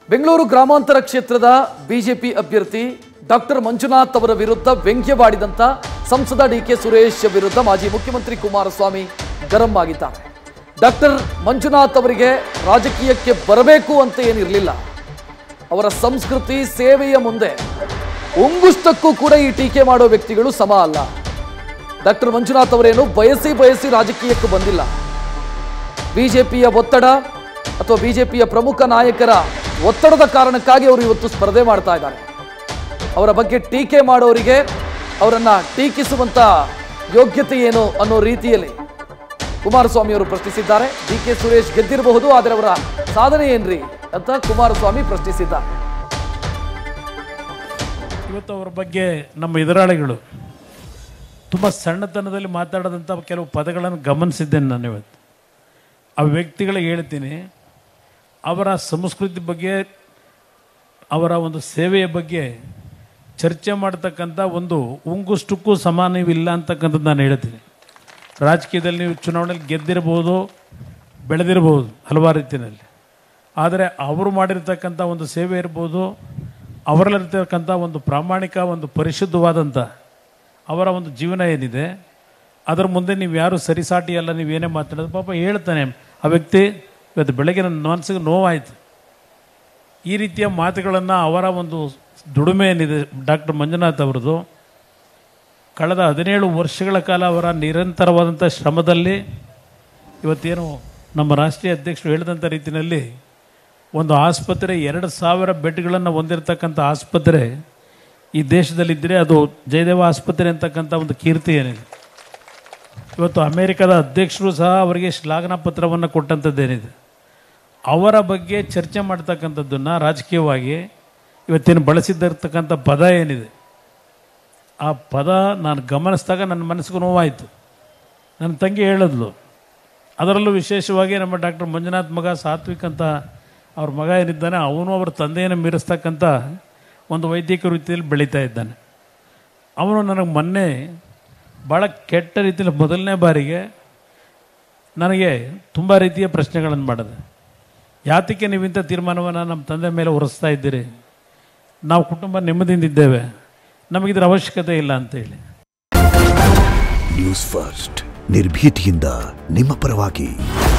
ಬೆಂಗಳೂರು ಗ್ರಾಮಾಂತರ ಕ್ಷೇತ್ರದ ಬಿಜೆಪಿ ಅಭ್ಯರ್ಥಿ ಡಾಕ್ಟರ್ ಮಂಜುನಾಥ್ ಅವರ ವಿರುದ್ಧ ವ್ಯಂಗ್ಯವಾಡಿದಂತ ಸಂಸದ ಡಿ ಕೆ ಸುರೇಶ್ ವಿರುದ್ಧ ಮಾಜಿ ಮುಖ್ಯಮಂತ್ರಿ ಕುಮಾರಸ್ವಾಮಿ ಗರಂ ಆಗಿದ್ದಾರೆ ಡಾಕ್ಟರ್ ಮಂಜುನಾಥ್ ಅವರಿಗೆ ರಾಜಕೀಯಕ್ಕೆ ಬರಬೇಕು ಅಂತ ಏನಿರಲಿಲ್ಲ ಅವರ ಸಂಸ್ಕೃತಿ ಸೇವೆಯ ಮುಂದೆ ಒಂಗುಷ್ಟಕ್ಕೂ ಕೂಡ ಈ ಟೀಕೆ ಮಾಡೋ ವ್ಯಕ್ತಿಗಳು ಸಮ ಅಲ್ಲ ಡಾಕ್ಟರ್ ಮಂಜುನಾಥ್ ಅವರೇನು ಬಯಸಿ ಬಯಸಿ ರಾಜಕೀಯಕ್ಕೆ ಬಂದಿಲ್ಲ ಬಿಜೆಪಿಯ ಒತ್ತಡ ಅಥವಾ ಬಿಜೆಪಿಯ ಪ್ರಮುಖ ನಾಯಕರ ಒತ್ತಡದ ಕಾರಣಕ್ಕಾಗಿ ಅವರು ಇವತ್ತು ಸ್ಪರ್ಧೆ ಮಾಡ್ತಾ ಇದ್ದಾರೆ ಅವರ ಬಗ್ಗೆ ಟೀಕೆ ಮಾಡೋರಿಗೆ ಅವರನ್ನ ಟೀಕಿಸುವಂತ ಯೋಗ್ಯತೆ ಏನು ಅನ್ನೋ ರೀತಿಯಲ್ಲಿ ಕುಮಾರಸ್ವಾಮಿ ಅವರು ಪ್ರಶ್ನಿಸಿದ್ದಾರೆ ಡಿ ಕೆ ಸುರೇಶ್ ಗೆದ್ದಿರಬಹುದು ಆದರೆ ಅವರ ಸಾಧನೆ ಏನ್ರಿ ಅಂತ ಕುಮಾರಸ್ವಾಮಿ ಪ್ರಶ್ನಿಸಿದ್ದಾರೆ ಇವತ್ತು ಅವರ ಬಗ್ಗೆ ನಮ್ಮ ಎದುರಾಳಿಗಳು ತುಂಬ ಸಣ್ಣತನದಲ್ಲಿ ಮಾತಾಡೋದಂಥ ಕೆಲವು ಪದಗಳನ್ನು ಗಮನಿಸಿದ್ದೇನೆ ನಾನು ಇವತ್ತು ಆ ವ್ಯಕ್ತಿಗಳಿಗೆ ಹೇಳ್ತೀನಿ ಅವರ ಸಂಸ್ಕೃತಿ ಬಗ್ಗೆ ಅವರ ಒಂದು ಸೇವೆಯ ಬಗ್ಗೆ ಚರ್ಚೆ ಮಾಡ್ತಕ್ಕಂಥ ಒಂದು ಉಂಗುಷ್ಟಕ್ಕೂ ಸಮಾನವಿಲ್ಲ ಅಂತಕ್ಕಂಥದ್ದು ನಾನು ಹೇಳ್ತೀನಿ ರಾಜಕೀಯದಲ್ಲಿ ನೀವು ಚುನಾವಣೆಯಲ್ಲಿ ಗೆದ್ದಿರಬಹುದು ಬೆಳೆದಿರಬಹುದು ಹಲವಾರು ರೀತಿಯಲ್ಲಿ ಆದರೆ ಅವರು ಮಾಡಿರ್ತಕ್ಕಂಥ ಒಂದು ಸೇವೆ ಇರ್ಬೋದು ಅವರಲ್ಲಿರ್ತಕ್ಕಂಥ ಒಂದು ಪ್ರಾಮಾಣಿಕ ಒಂದು ಪರಿಶುದ್ಧವಾದಂಥ ಅವರ ಒಂದು ಜೀವನ ಏನಿದೆ ಅದರ ಮುಂದೆ ನೀವು ಯಾರು ಸರಿಸಾಟಿ ಅಲ್ಲ ನೀವು ಏನೇ ಮಾತಾಡೋದು ಪಾಪ ಹೇಳ್ತಾನೆ ಆ ವ್ಯಕ್ತಿ ಇವತ್ತು ಬೆಳಗ್ಗೆ ನನ್ನ ಮನಸ್ಸಿಗೆ ನೋವಾಯಿತು ಈ ರೀತಿಯ ಮಾತುಗಳನ್ನು ಅವರ ಒಂದು ದುಡಿಮೆ ಏನಿದೆ ಡಾಕ್ಟರ್ ಮಂಜುನಾಥ್ ಅವರದು ಕಳೆದ ಹದಿನೇಳು ವರ್ಷಗಳ ಕಾಲ ಅವರ ನಿರಂತರವಾದಂಥ ಶ್ರಮದಲ್ಲಿ ಇವತ್ತೇನು ನಮ್ಮ ರಾಷ್ಟ್ರೀಯ ಅಧ್ಯಕ್ಷರು ಹೇಳಿದಂಥ ರೀತಿಯಲ್ಲಿ ಒಂದು ಆಸ್ಪತ್ರೆ ಎರಡು ಸಾವಿರ ಬೆಡ್ಗಳನ್ನು ಹೊಂದಿರತಕ್ಕಂಥ ಆಸ್ಪತ್ರೆ ಈ ದೇಶದಲ್ಲಿದ್ದರೆ ಅದು ಜಯದೇವ ಆಸ್ಪತ್ರೆ ಅಂತಕ್ಕಂಥ ಒಂದು ಕೀರ್ತಿ ಏನಿದೆ ಇವತ್ತು ಅಮೇರಿಕದ ಅಧ್ಯಕ್ಷರು ಸಹ ಅವರಿಗೆ ಶ್ಲಾಘನಾ ಪತ್ರವನ್ನು ಕೊಟ್ಟಂಥದ್ದೇನಿದೆ ಅವರ ಬಗ್ಗೆ ಚರ್ಚೆ ಮಾಡ್ತಕ್ಕಂಥದ್ದನ್ನು ರಾಜಕೀಯವಾಗಿ ಇವತ್ತೇನು ಬಳಸಿದ್ದಿರ್ತಕ್ಕಂಥ ಪದ ಏನಿದೆ ಆ ಪದ ನಾನು ಗಮನಿಸಿದಾಗ ನನ್ನ ಮನಸ್ಸಿಗೆ ನೋವಾಯಿತು ನನ್ನ ತಂಗಿ ಹೇಳಿದ್ಲು ಅದರಲ್ಲೂ ವಿಶೇಷವಾಗಿ ನಮ್ಮ ಡಾಕ್ಟರ್ ಮಂಜುನಾಥ್ ಮಗ ಸಾತ್ವಿಕ್ ಅಂತ ಅವ್ರ ಮಗ ಏನಿದ್ದಾನೆ ಅವನು ಅವರ ತಂದೆಯನ್ನು ಮೀರಿಸ್ತಕ್ಕಂಥ ಒಂದು ವೈದ್ಯಕೀಯ ವೃತ್ತಿಯಲ್ಲಿ ಬೆಳೀತಾ ಇದ್ದಾನೆ ಅವನು ನನಗೆ ಮೊನ್ನೆ ಭಾಳ ಕೆಟ್ಟ ರೀತಿಯಲ್ಲಿ ಮೊದಲನೇ ಬಾರಿಗೆ ನನಗೆ ತುಂಬ ರೀತಿಯ ಪ್ರಶ್ನೆಗಳನ್ನು ಮಾಡಿದೆ ಯಾತಕ್ಕೆ ನೀವು ಇಂಥ ತೀರ್ಮಾನವನ್ನು ನಮ್ಮ ತಂದೆ ಮೇಲೆ ಹೊರಿಸ್ತಾ ಇದ್ದೀರಿ ನಾವು ಕುಟುಂಬ ನೆಮ್ಮದಿಯಿಂದ ಇದ್ದೇವೆ ನಮಗಿದ್ರ ಅವಶ್ಯಕತೆ ಇಲ್ಲ ಅಂತೇಳಿ ನ್ಯೂಸ್ ಫಸ್ಟ್ ನಿರ್ಭೀತಿಯಿಂದ ನಿಮ್ಮ ಪರವಾಗಿ